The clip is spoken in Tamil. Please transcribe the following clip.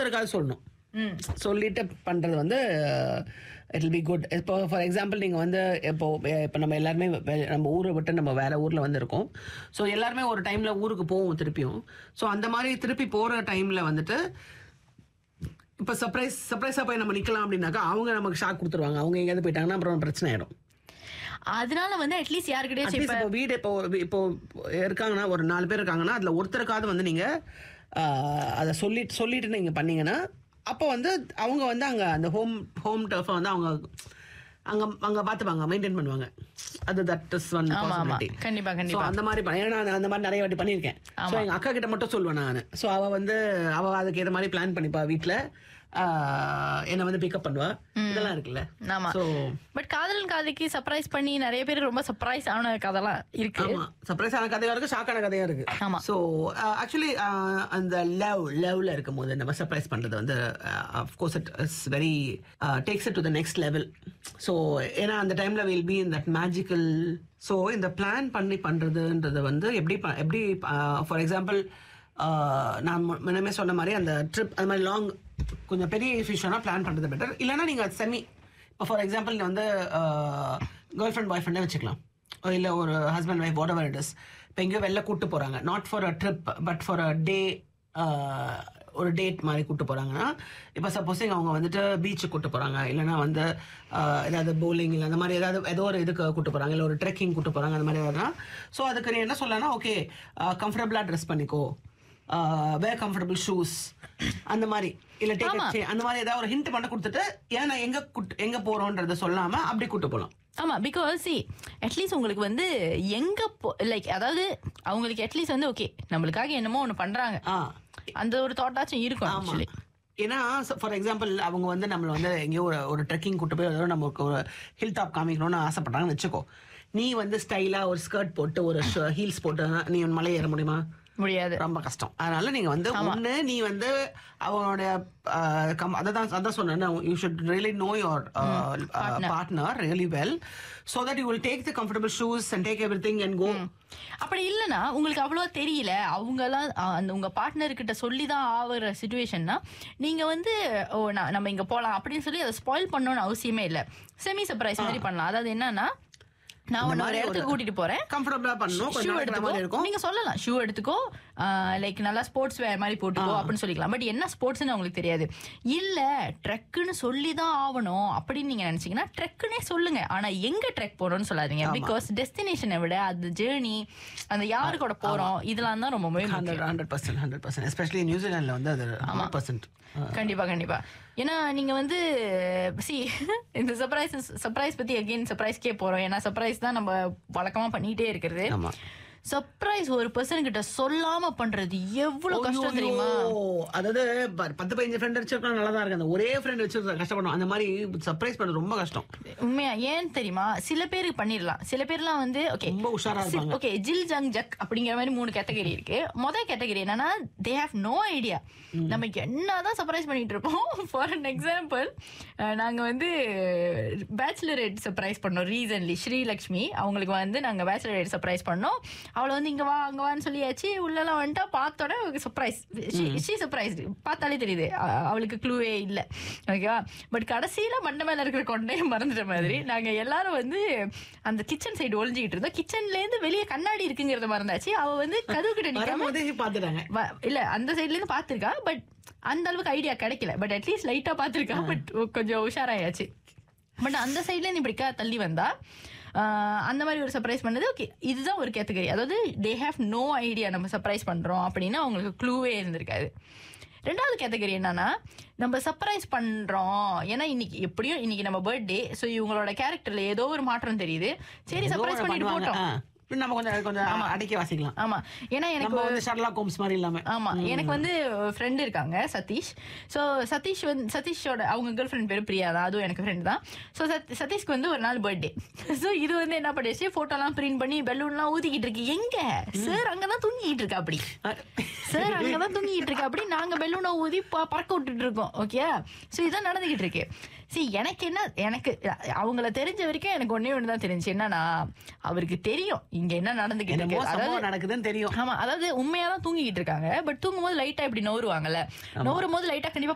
ஒருத்தருக்காவது சொல்லணும் ம் சொல்லிட்டு பண்றது வந்து இட் வில் பி குட் இப்போ ஃபார் எக்ஸாம்பிள் நீங்கள் வந்து இப்போ இப்போ நம்ம எல்லாருமே வெ- நம்ம ஊரை விட்டு நம்ம வேற ஊரில் வந்து இருக்கோம் ஸோ எல்லாருமே ஒரு டைமில் ஊருக்கு போவோம் திருப்பியும் ஸோ அந்த மாதிரி திருப்பி போகிற டைமில் வந்துட்டு இப்போ சர்ப்ரைஸ் சர்ப்ரைஸாக போய் நம்ம நிற்கலாம் அப்படின்னாக்கா அவங்க நமக்கு ஷாக் கொடுத்துருவாங்க அவங்க எங்கேயாவது போயிட்டாங்கன்னா அப்புறம் பிரச்சனை ஆயிடும் அதனால வந்து அட்லீஸ்ட் யாருக்கிட்டயாச்சும் அட்லீஸ்ட் இப்போ வீடு இப்போ இப்போ இருக்காங்கன்னா ஒரு நாலு பேர் இருக்காங்கன்னா அதில் ஒருத்தருக்காவது வந்து நீங்கள் அதை சொல்லிட்டு சொல்லிட்டு நீங்கள் பண்ணீங்கன்னா அப்போ வந்து அவங்க வந்து அங்கே அந்த ஹோம் ஹோம் டர்ஃபை வந்து அவங்க அங்கே அங்கே பார்த்துப்பாங்க மெயின்டைன் பண்ணுவாங்க அது தட் இஸ் ஒன் ஆமா, ஆமா. பாசிபிலிட்டி கண்டிப்பா, ஸோ கண்டிப்பா. அந்த மாதிரி பண்ண- ஏன்னா நான் அந்த மாதிரி நிறைய வாட்டி பண்ணியிருக்கேன் ஸோ எங்கள் அக்கா கிட்ட மட்டும் சொல்லுவேன் நான் ஸோ அவள் வந்து அவள் அதுக்கு ஏற்ற மாதிரி பிளான் பண்ணிப்பா வீட்டில் என்னை வந்து பிக்கப் பண்ணுவா இதெல்லாம் இருக்குல்ல ஆமா ஸோ பட் காதலன் காதைக்கு சர்ப்ரைஸ் பண்ணி நிறைய பேர் ரொம்ப சர்ப்ரைஸ் ஆன கதைலாம் இருக்கு ஆமா சர்ப்ரைஸ் ஆன கதையா இருக்கு ஷாக்கான கதையா இருக்கு ஆமா. ஸோ ஆக்சுவலி அந்த லவ் லவ்ல இருக்கும் போது நம்ம சர்ப்ரைஸ் பண்றது வந்து of course it is very takes it to the next level so ஏன்னா அந்த டைம்ல will be in that magical so இந்த பிளான் பண்ணி பண்றதுன்றது வந்து எப்படி ப- எப்படி ஃபார் எக்ஸாம்பிள் நான் மு- முன்னமே சொன்ன மாதிரி அந்த ட்ரிப் அந்த மாதிரி லாங் கொஞ்சம் பெரிய விஷயம்னா பிளான் பண்றது பெட்டர் இல்லைன்னா நீங்க செமி இப்போ ஃபார் எக்ஸாம்பிள் நீங்கள் வந்து கேர்ள் ஃப்ரெண்ட் பாய் ஃப்ரெண்டே வச்சுக்கலாம் இல்லை ஒரு husband wife whatever it is இப்போ எங்கேயோ வெளில கூட்டு போகிறாங்க not for a trip but for a day ஒரு டேட் மாதிரி கூட்டு போகிறாங்கன்னா இப்போ சப்போஸிங் அவங்க வந்துட்டு பீச்சுக்கு கூட்டு போகிறாங்க இல்லைன்னா வந்து ஆஹ், ஏதாவது bowling இல்லை அந்த மாதிரி ஏதாவது ஏதோ ஒரு இதுக்கு கூட்டு போகிறாங்க இல்லை ஒரு ட்ரெக்கிங் கூட்டு போகிறாங்க அந்த மாதிரி ஏதாவது ஸோ அதுக்கு நீ என்ன சொல்லலாம் ஓகே கம்ஃபர்டபுளாக ட்ரெஸ் பண்ணிக்கோ வேர் கம்ஃபர்டபுள் ஷூஸ் அந்த மாதிரி இல்ல டேக் அந்த மாதிரி ஏதாவது ஒரு ஹிண்ட் பண்ண கொடுத்துட்டு ஏன்னா எங்க கூட்டு- எங்க போறோம்ன்றத சொல்லாம அப்படி கூட்டு போலாம் ஆமா பிகாஸ் சி அட்லீஸ்ட் உங்களுக்கு வந்து எங்க லைக் அதாவது அவங்களுக்கு அட்லீஸ்ட் வந்து ஓகே நம்மளுக்காக என்னமோ ஒண்ணு பண்றாங்க ஆ அந்த ஒரு தாட்டாச்சும் இருக்கும் ஆமா ஆக்சுவலி ஏன்னா ஃபார் எக்ஸாம்பிள் அவங்க வந்து நம்மள வந்து எங்கேயோ ஒரு ஒரு ட்ரெக்கிங் கூட்டு போய் ஏதோ நமக்கு ஒரு ஹில் டாப் காமிக்கணும்னு ஆசைப்பட்டாங்கன்னு வச்சுக்கோ நீ வந்து ஸ்டைலா ஒரு ஸ்கர்ட் போட்டு ஒரு ஹீல்ஸ் போட்டு நீ மலை ஏற முடியுமா முடியாது ரொம்ப கஷ்டம் அதனால நீங்க வந்து ஒண்ணு நீ வந்து அவனோட ஆஹ், கம்- அதான் அதான் சொன்னேன் you should really know your partner really well so that you will take the comfortable shoes and take everything and go அப்படி இல்லனா உங்களுக்கு அவ்வளவா தெரியல அவங்க எல்லாம் அஹ், அந்த உங்க பார்ட்னர் கிட்ட சொல்லி தான் ஆகுற சுச்சுவேஷன்னா நீங்க வந்து ஓ நான் நம்ம இங்க போலாம் அப்படின்னு சொல்லி அதை ஸ்பாயில் பண்ணணும்னு அவசியமே இல்ல செமி சர்ப்ரைஸ் மாதிரி பண்ணலாம் அதாவது என்னன்னா நான் உன்னை ஒரு இடத்துக்கு கூட்டிட்டு போறேன் கம்ஃபர்டபுளா பண்ணணும் ஷூ கொஞ்சம் நடக்கிற மாதிரி எடுத்துக்கோ இருக்கும் நீங்க சொல்லலாம் ஷூ எடுத்துக்கோ லைக் நல்லா ஸ்போர்ட்ஸ் வேர் மாதிரி போட்டுக்கோ அப்படின்னு சொல்லிக்கலாம் பட் என்ன ஸ்போர்ட்ஸ்னு உங்களுக்கு தெரியாது இல்ல ட்ரெக்குன்னு சொல்லி தான் ஆகணும் அப்படின்னு நீங்க நினைச்சீங்கன்னா ட்ரெக்குனே சொல்லுங்க ஆனா எங்க ட்ரெக் போறோம்னு சொல்லாதீங்க பிகாஸ் டெஸ்டினேஷனை விட அது ஜேர்னி அந்த யாரு கூட போறோம் இதெல்லாம் தான் ரொம்பவே முக்கியம். Hundred hundred percent hundred percent especially நியூசிலாண்டில் வந்து அது ஹண்ட்ரட் பர்சன்ட் கண்டிப்பா கண்டிப்பா ஏன்னா நீங்க வந்து சி இந்த சர்ப்ரைஸ் சர்ப்ரைஸ் பத்தி அகைன் சர்ப்ரைஸ்க்கே போறோம் ஏன்னா சர்ப்ரைஸ் தான் நம்ம வழக்கமா பண்ணிட்டே இருக்கிறது ஆமா சர்ப்ரைஸ் ஒரு பர்சன் கிட்ட சொல்லாம பண்றது எவ்வளவு கஷ்டம் தெரியுமா ஐயோ, அதாவது ப- பத்து பதினஞ்சு ஃப்ரெண்ட் வச்சிருக்கா நல்லா தான் இருக்கு அந்த ஒரே ஃப்ரெண்ட் வச்சு கஷ்டப்படும் அந்த மாதிரி சர்ப்ரைஸ் பண்ண ரொம்ப கஷ்டம் உண்மையா ஏன் தெரியுமா சில பேருக்கு பண்ணிடலாம் சில பேர்லாம் வந்து ஓகே ரொம்ப உஷாரா இருப்பாங்க ஓகே ஜில் ஜங் ஜக் அப்படிங்கிற மாதிரி மூணு கேட்டகரி இருக்கு முதல் கேட்டகரி என்னன்னா தே ஹேவ் நோ ஐடியா நம்ம என்னதான் சர்ப்ரைஸ் பண்ணிட்டு இருப்போம் ஃபார் அன் எக்ஸாம்பிள் நாங்க வந்து பேச்சுலரேட் சர்ப்ரைஸ் பண்ணோம் ரீசன்லி ஸ்ரீலக்ஷ்மி அவங்களுக்கு வந்து நாங்க பேச்சுலரேட் சர்ப்ரைஸ் பண்ணோம் அவளை வந்து இங்க வா அங்க வான்னு சொல்லியாச்சு உள்ளலாம் வந்துட்டா பார்த்தோன்னே சர்ப்ரைஸ் ஷீ சர்ப்ரைஸ் பார்த்தாலே தெரியுது அ- அவளுக்கு க்ளூவே இல்ல ஓகேவா பட் கடைசியில மண்டை மேல இருக்கிற கொண்டையை மறந்துட்ட மாதிரி நாங்க எல்லாரும் வந்து அந்த கிச்சன் சைடு ஒளிஞ்சுக்கிட்டு இருந்தோம் கிச்சன்ல இருந்து வெளியே கண்ணாடி இருக்குங்கிறத மறந்தாச்சு அவ வந்து கதவு கிட்ட நிக்காம வரும்போதே பாத்துட்டாங்க வ- இல்ல அந்த சைடுல இருந்து பாத்திருக்கா பட் அந்த அளவுக்கு ஐடியா கிடைக்கல பட் அட்லீஸ்ட் லைட்டா பாத்திருக்கா பட் கொஞ்சம் உஷாராயாச்சு பட் அந்த சைடுல இருந்து இப்படி க- தள்ளி வந்தா ஆஹ், அந்த மாதிரி ஒரு சர்ப்ரைஸ் பண்ணது ஓகே இதுதான் ஒரு கேட்டகரி அதாவது தே ஹேவ் நோ ஐடியா நம்ம சர்ப்ரைஸ் பண்றோம் அப்படின்னு அவங்களுக்கு க்ளூவே இருந்திருக்காது ரெண்டாவது கேட்டகரி என்னன்னா நம்ம சர்ப்ரைஸ் பண்றோம் ஏன்னா இன்னைக்கு எப்படியும் இன்னைக்கு நம்ம பர்த்டே ஸோ இவங்களோட கேரக்டர்ல ஏதோ ஒரு மாற்றம் தெரியுது சரி ஏதோ சர்ப்ரைஸ் ஒண்ணு பண்ணிட்டு பண்ணுவாங்க. போட்டோம் ஆ. இப்படி நம்ம கொஞ்சம் கொஞ்சம் அடக்கி வாசிக்கலாம் ஆமா ஏன்னா எனக்கு நம்ம வந்து ஷர்லாக் ஹோம்ஸ் மாதிரி இல்லாம ஆமா எனக்கு வந்து ஃப்ரெண்ட் இருக்காங்க சதீஷ் ஸோ சதீஷ் வந்து சதீஷோட அவங்க கேர்ள் ஃப்ரெண்ட் பேர் பிரியா தான் அதுவும் எனக்கு ஃப்ரெண்ட் தான் ஸோ சதீஷ்க்கு வந்து ஒரு நாள் பர்த்டே ஸோ இது வந்து என்ன பண்ணிடுச்சு போட்டோலாம் பிரிண்ட் பண்ணி பெலூன்லாம் ஊதிக்கிட்டு இருக்கு எங்க சார் அங்கதான் தூங்கிட்டு இருக்கா அப்படி சார் அங்கதான் தூங்கிட்டு இருக்கா அப்படி நாங்க பெலூனை ஊதி ப- பறக்க விட்டுட்டு இருக்கோம் ஓகே ஸோ இதான் நடந்துகிட்டு இருக்கு சரி எனக்கு என்ன எனக்கு அவங்கள தெரிஞ்ச வரைக்கும் எனக்கு ஒண்ணே ஒன்று தான் தெரிஞ்சு என்னன்னா அவருக்கு தெரியும் இங்க என்ன நடந்துகிட்டு என்னமோ இருக்கு அதாவது சம்பவம் நடக்குதுன்னு தெரியும் ஆமா அதாவது உண்மையா தான் தூங்கிட்டு இருக்காங்க பட் தூங்கும் போது லைட்டா இப்படி நோருவாங்கல்ல நோரும் போது லைட்டா கண்டிப்பா